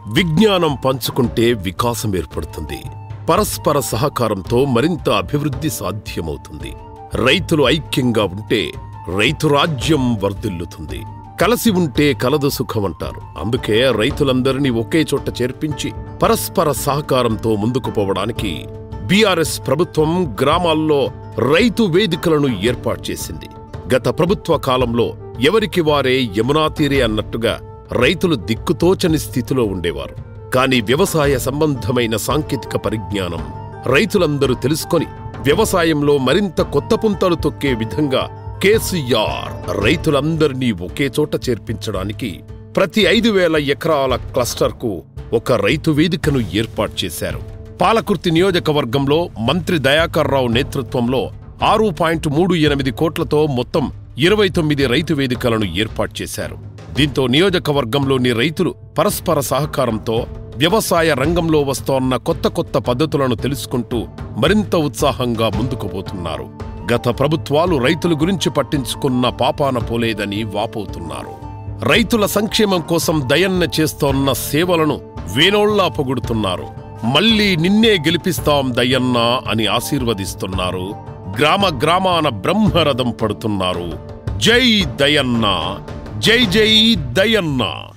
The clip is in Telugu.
విజ్ఞానం పంచుకుంటే వికాసం ఏర్పడుతుంది పరస్పర సహకారంతో మరింత అభివృద్ధి సాధ్యమవుతుంది రైతులు ఐక్యంగా ఉంటే రైతు రాజ్యం వర్ధిల్లుతుంది కలిసి ఉంటే కలదు సుఖం అంటారు అందుకే రైతులందరినీ ఒకే చోట చేర్పించి పరస్పర సహకారంతో ముందుకు పోవడానికి బీఆర్ఎస్ ప్రభుత్వం గ్రామాల్లో రైతు వేదికలను ఏర్పాటు చేసింది గత ప్రభుత్వ కాలంలో ఎవరికి వారే యమునా తీరే అన్నట్టుగా రైతులు దిక్కుతోచని స్థితిలో ఉండేవారు కానీ వ్యవసాయ సంబంధమైన సాంకేతిక పరిజ్ఞానం రైతులందరూ తెలుసుకొని వ్యవసాయంలో మరింత కొత్త పుంతలు తొక్కే విధంగా కేసీఆర్ రైతులందరినీ ఒకే చోట చేర్పించడానికి ప్రతి ఐదు వేల ఎకరాల క్లస్టర్కు ఒక రైతు వేదికను ఏర్పాటు చేశారు పాలకుర్తి నియోజకవర్గంలో మంత్రి దయాకర్ రావు నేతృత్వంలో ఆరు పాయింట్ మూడు ఎనిమిది కోట్లతో మొత్తం ఇరవై తొమ్మిది రైతు వేదికలను ఏర్పాటు చేశారు దీంతో నియోజకవర్గంలోని రైతులు పరస్పర సహకారంతో వ్యవసాయ రంగంలో వస్తోన్న కొత్త కొత్త పద్ధతులను తెలుసుకుంటూ మరింత ఉత్సాహంగా ముందుకు పోతున్నారు గత ప్రభుత్వాలు రైతుల గురించి పట్టించుకున్న పాపాన పోలేదని వాపోతున్నారు రైతుల సంక్షేమం కోసం దయన్న చేస్తోన్న సేవలను వేనోళ్లా పొగుడుతున్నారు మళ్ళీ నిన్నే గెలిపిస్తాం దయ్యన్న అని ఆశీర్వదిస్తున్నారు గ్రామ గ్రామాన బ్రహ్మరథం పడుతున్నారు జై దయన్న జై జై దయన్న